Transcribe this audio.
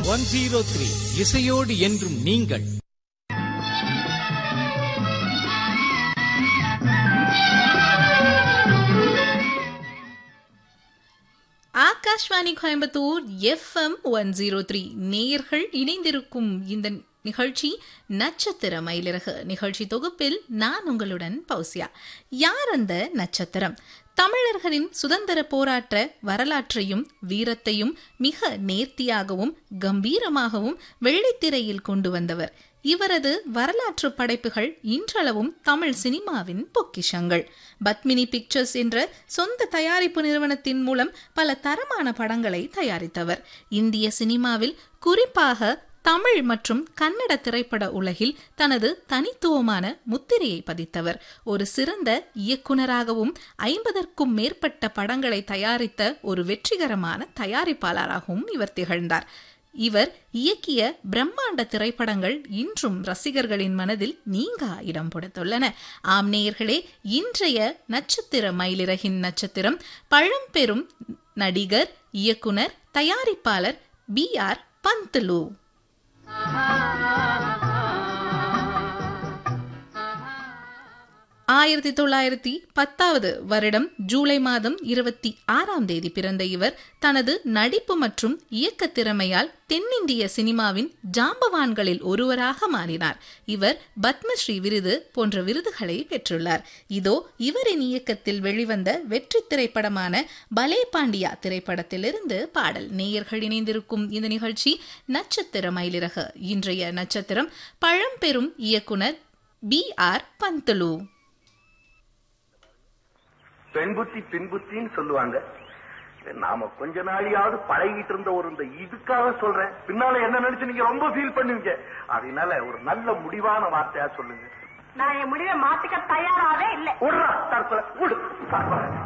one zero three இசையோடு என்றும் நீங்கள் Akashvani Coimbatore FM one zero three நேயர்கள் இணைந்திருக்கும் இந்த நிகழ்ச்சி நட்சத்திர மயிலிறகு நிகழ்ச்சி தொகுப்பில் நான் உங்களுடன் பௌசியா யார் அந்த நட்சத்திரம் தமிழர்களின் சுதந்திர போராட்ட வரலாற்றையும் வீரத்தையும் மிக நேர்த்தியாகவும் கம்பீரமாகவும் வெள்ளித்திரையில் கொண்டு வந்தவர் இவரது வரலாற்று படைப்புகள் இன்றளவும் தமிழ் சினிமாவின் பொக்கிஷங்கள் பத்மினி பிக்சர்ஸ் என்ற சொந்த தயாரிப்பு நிறுவனத்தின் மூலம் பல தரமான படங்களை தயாரித்தவர் இந்திய சினிமாவில் குறிப்பாக தமிழ் மற்றும் கன்னட திரைப்பட உலகில் தனது தனித்துவமான முத்திரையை பதித்தவர் ஒரு சிறந்த இயக்குனராகவும் ஐம்பதற்கும் மேற்பட்ட படங்களை தயாரித்த ஒரு வெற்றிகரமான தயாரிப்பாளராகவும் இவர் திகழ்ந்தார் இவர் இயக்கிய பிரம்மாண்ட திரைப்படங்கள் இன்றும் ரசிகர்களின் மனதில் நீங்கா இடம் பிடித்துள்ளன ஆம் நேயர்களே இன்றைய நட்சத்திர மயிலிறகின் நட்சத்திரம் பழம்பெரும் நடிகர் இயக்குனர் தயாரிப்பாளர் பி ஆர் பந்துலு ஆயிரத்தி தொள்ளாயிரத்தி பத்தாவது வருடம் ஜூலை மாதம் இருபத்தி ஆறாம் தேதி பிறந்த இவர் தனது நடிப்பு மற்றும் இயக்க திறமையால் தென்னிந்திய சினிமாவின் ஜாம்பவான்களில் ஒருவராக மாறினார் இவர் பத்மஸ்ரீ விருது போன்ற விருதுகளை பெற்றுள்ளார் இதோ இவரின் இயக்கத்தில் வெளிவந்த வெற்றி திரைப்படமான பலே பாண்டியா திரைப்படத்திலிருந்து பாடல் நேயர்கள் இணைந்திருக்கும் இந்த நிகழ்ச்சி நட்சத்திர மயிலிறகு இன்றைய நட்சத்திரம் பழம்பெரும் இயக்குனர் பி ஆர் பந்துலு பெண் புத்தி பின் புத்தின்னு சொல்லுவாங்க நாம கொஞ்ச நாளையாவது பழகிட்டு இருந்த ஒரு இந்த இதுக்காக சொல்றேன் பின்னால என்ன நினைச்சு நீங்க ரொம்ப ஃபீல் பண்ணுவீங்க அதனால ஒரு நல்ல முடிவான வார்த்தையா சொல்லுங்க நான் என் முடிவை மாத்திக்க தயாராவே இல்லை விடுறா தற்கொலை விடு தற்கொலை